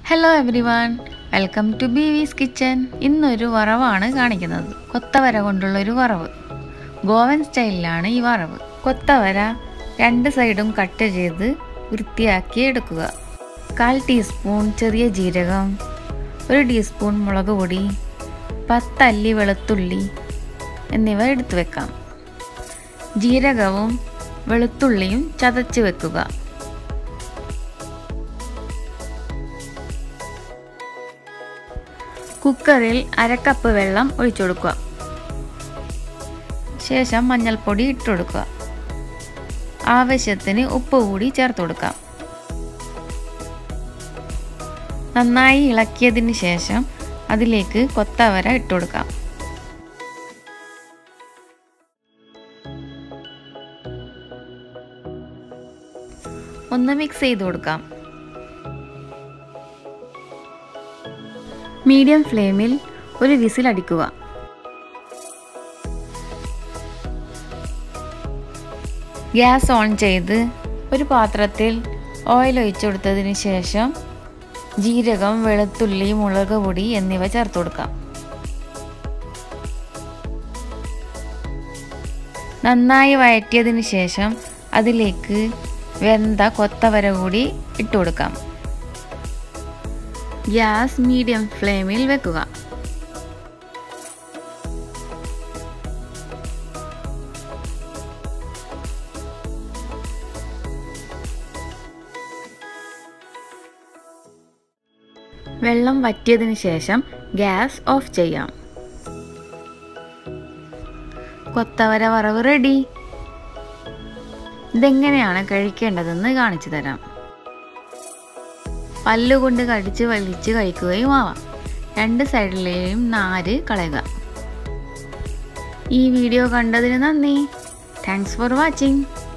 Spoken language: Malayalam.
hello everyone welcome to B V's kitchen ഇന്നൊരു വറവാണ് കാണിക്കുന്നത് കൊത്തവര കൊണ്ടുള്ള ഒരു വറവ് ഗോവൻ സ്റ്റൈലിലാണ് ഈ വറവ് കൊത്തവര രണ്ട് സൈഡും കട്ട് ചെയ്ത് വൃത്തിയാക്കി എടുക്കുക കാൽ ടീസ്പൂൺ ചെറിയ ജീരകം ഒരു ടീസ്പൂൺ മുളക് പൊടി പത്തല്ലി വെളുത്തുള്ളി എന്നിവ എടുത്തു വെക്കാം ജീരകവും വെളുത്തുള്ളിയും ചതച്ച് വെക്കുക കുക്കറിൽ അരക്കപ്പ് വെള്ളം ഒഴിച്ചു കൊടുക്കുക ശേഷം മഞ്ഞൾപ്പൊടി ഇട്ട് കൊടുക്കുക ആവശ്യത്തിന് ഉപ്പ് കൂടി ചേർത്ത് കൊടുക്കാം നന്നായി ഇളക്കിയതിന് ശേഷം അതിലേക്ക് കൊത്തവര ഇട്ട് കൊടുക്കാം ഒന്ന് മിക്സ് ചെയ്ത് കൊടുക്കാം മീഡിയം ഫ്ലെയിമിൽ ഒരു വിസിൽ അടിക്കുക ഗ്യാസ് ഓൺ ചെയ്ത് ഒരു പാത്രത്തിൽ ഓയിൽ ഒഴിച്ചു കൊടുത്തതിന് ശേഷം ജീരകം വെളുത്തുള്ളി മുളക് പൊടി എന്നിവ ചേർത്ത് കൊടുക്കാം നന്നായി വഴറ്റിയതിന് ശേഷം അതിലേക്ക് വെന്ത കൊത്തവര കൂടി ഇട്ട് കൊടുക്കാം ഗ്യാസ് മീഡിയം ഫ്ലെയിമിൽ വെക്കുക വെള്ളം വറ്റിയതിന് ശേഷം ഗ്യാസ് ഓഫ് ചെയ്യാം കൊത്തവര വറവ് റെഡി ഇതെങ്ങനെയാണ് കഴിക്കേണ്ടതെന്ന് കാണിച്ചു തരാം പല്ലുകൊണ്ട് കടിച്ച് വലിച്ച് കഴിക്കുകയും ആവാം രണ്ട് സൈഡിലെയും നാര് കളയുക ഈ വീഡിയോ കണ്ടതിന് നന്ദി താങ്ക്സ് ഫോർ വാച്ചിങ്